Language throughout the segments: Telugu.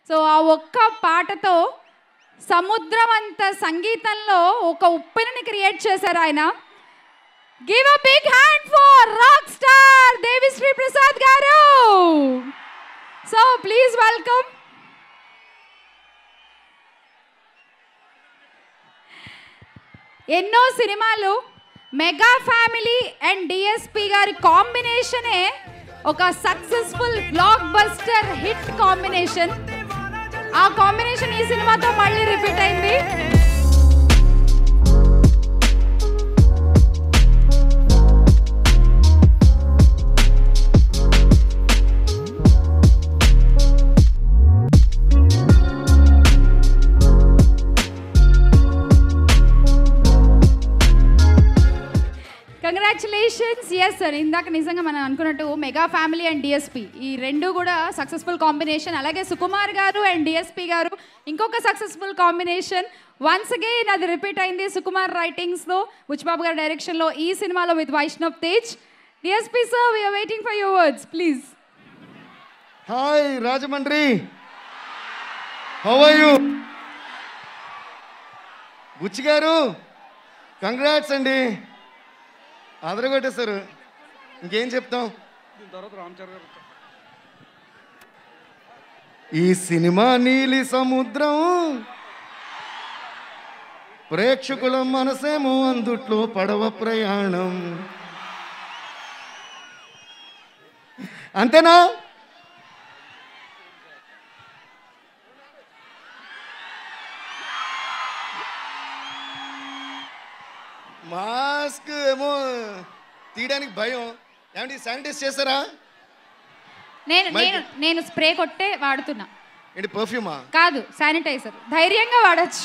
సో ఆ ఒక్క పాటతో సముద్రం అంత సంగీతంలో ఒక ఉప్పెనని క్రియేట్ చేశారు ఆయన give a big hand for rock star Devi Sri Prasad garu so please welcome ఎన్నో సినిమాలు మెగా ఫ్యామిలీ అండ్ డిఎస్పి గారి కాంబినేషనే ఒక successful blockbuster hit combination ఆ కాంబినేషన్ ఈ సినిమాతో మళ్ళీ రిపీట్ అయింది కంగ్రాచులేషన్స్ ఎస్ సార్ ఇందాక నిజంగా మనం అనుకున్నట్టు మెగా ఫ్యామిలీ అండ్ డిఎస్పి ఈ రెండు కూడా సక్సెస్ఫుల్ కాంబినేషన్ అలాగే సుకుమార్ గారు అండ్ డిఎస్పి గారు ఇంకొక సక్సెస్ఫుల్ కాంబినేషన్ వన్స్ అగైన్ అది రిపీట్ అయింది సుకుమార్ రైటింగ్స్లో బుచ్చిబాబు గారి డైరెక్షన్లో ఈ సినిమాలో with Vaishnav Tej DSP sir we are waiting for your words please hi Rajahmundry how are you Buchi garu congrats అండి అదరగొట్టేశారు ఇంకేం చెప్తాం ఈ సినిమా నీలి సముద్రం ప్రేక్షకుల మనసేమో అందుట్లో పడవ ప్రయాణం అంతేనా మాస్క్ ఏమో తీయడానికి భయం ఏమంటే శానిటైజ్ చేస్తారా నేను Mic- నేను నేను స్ప్రే కొట్టే వాడుతున్నా ఏంటి పర్ఫ్యూమా కాదు శానిటైజర్ ధైర్యంగా వాడచ్చు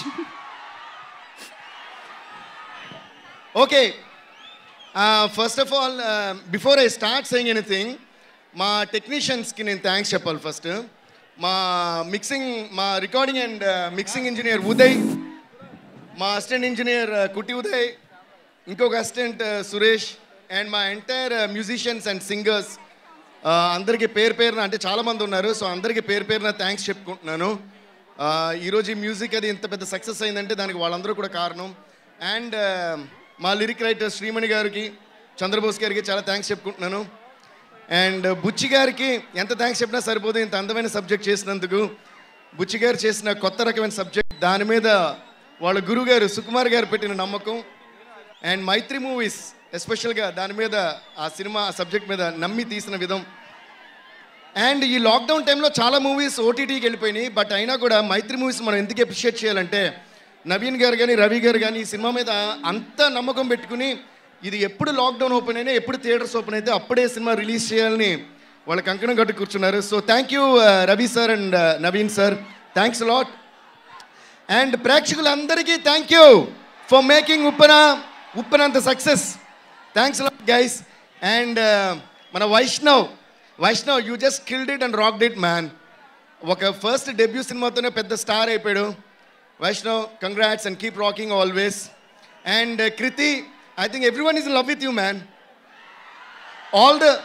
okay first of all before I start saying anything మా టెక్నీషియన్స్కి నేను థ్యాంక్స్ చెప్పాలి ఫస్ట్ మా మిక్సింగ్ మా recording and mixing engineer Uday మా అసిస్టెంట్ ఇంజనీర్ కుట్టి ఉదయ్ ఇంకొక అసిస్టెంట్ సురేష్ అండ్ మా ఎంటైర్ మ్యూజిషియన్స్ అండ్ సింగర్స్ అందరికీ పేరు పేరున అంటే చాలామంది ఉన్నారు సో అందరికీ పేరు పేరున థ్యాంక్స్ చెప్పుకుంటున్నాను ఆ, ఈరోజు ఈ మ్యూజిక్ అది ఇంత పెద్ద సక్సెస్ అయిందంటే దానికి వాళ్ళందరూ కూడా కారణం అండ్ మా లిరిక్ రైటర్ శ్రీమణి గారికి చంద్రబోస్ గారికి చాలా థ్యాంక్స్ చెప్పుకుంటున్నాను అండ్ బుచ్చి గారికి ఎంత థ్యాంక్స్ చెప్పినా సరిపోదు ఇంత అందమైన సబ్జెక్ట్ చేసినందుకు బుచ్చి గారు చేసిన కొత్త రకమైన సబ్జెక్ట్ దాని మీద వాళ్ళ గురువు గారు సుకుమార్ గారు పెట్టిన నమ్మకం అండ్ మైత్రి మూవీస్ ఎస్పెషల్గా దాని మీద ఆ సినిమా ఆ సబ్జెక్ట్ మీద నమ్మి తీసిన విధం అండ్ ఈ లాక్డౌన్ టైంలో చాలా మూవీస్ ఓటీటీకి వెళ్ళిపోయినాయి బట్ అయినా కూడా మైత్రి మూవీస్ మనం ఎందుకు అప్రిషియేట్ చేయాలంటే నవీన్ గారు కానీ రవి గారు కానీ ఈ సినిమా మీద అంత నమ్మకం పెట్టుకుని ఇది ఎప్పుడు లాక్డౌన్ ఓపెన్ అయినా ఎప్పుడు థియేటర్స్ ఓపెన్ అయితే అప్పుడే సినిమా రిలీజ్ చేయాలని వాళ్ళ కంకణం కట్టు కూర్చున్నారు so thank you Ravi sir and Naveen sir thanks lot and ప్రేక్షకులందరికీ thank you for making Uppena ఉప్పనంత success thanks lot guys and మన Vaishnav Vaishnav you just killed it and rocked it man ఒక ఫస్ట్ డెబ్యూ సినిమాతోనే పెద్ద స్టార్ అయిపోయాడు Vaishnav congrats and keep rocking always and Krithi I think every one is love with you man all the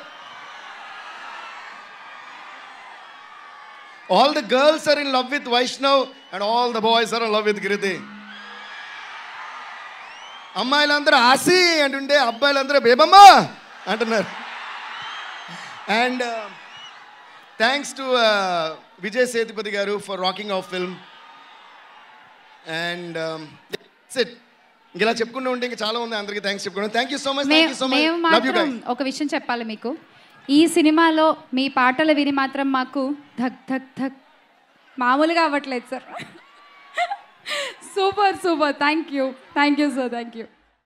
all the girls are in love with Vaishnav and all the boys are in love with Krithi అమ్మాయిలందరూ ఆసి అంటుంటే అబ్బాయిలందరూ బేబమ్మా అంటున్నారు and thanks to Vijay Sethupathi garu for rocking of film and it ఇలా చెప్పుకుంటూ ఉంటే ఇంకా చాలా ఉంది అందరికీ థ్యాంక్స్ చెప్పుకోవడం thank you so much thank you so మేము మచ్ లవ్ యూ మాత్రం ఒక విషయం చెప్పాలి మీకు ఈ సినిమాలో మీ పాటలు విని మాత్రం మాకు ధక్ ధక్ ధక్ మామూలుగా అవ్వట్లేదు sir super super thank you thank you sir thank you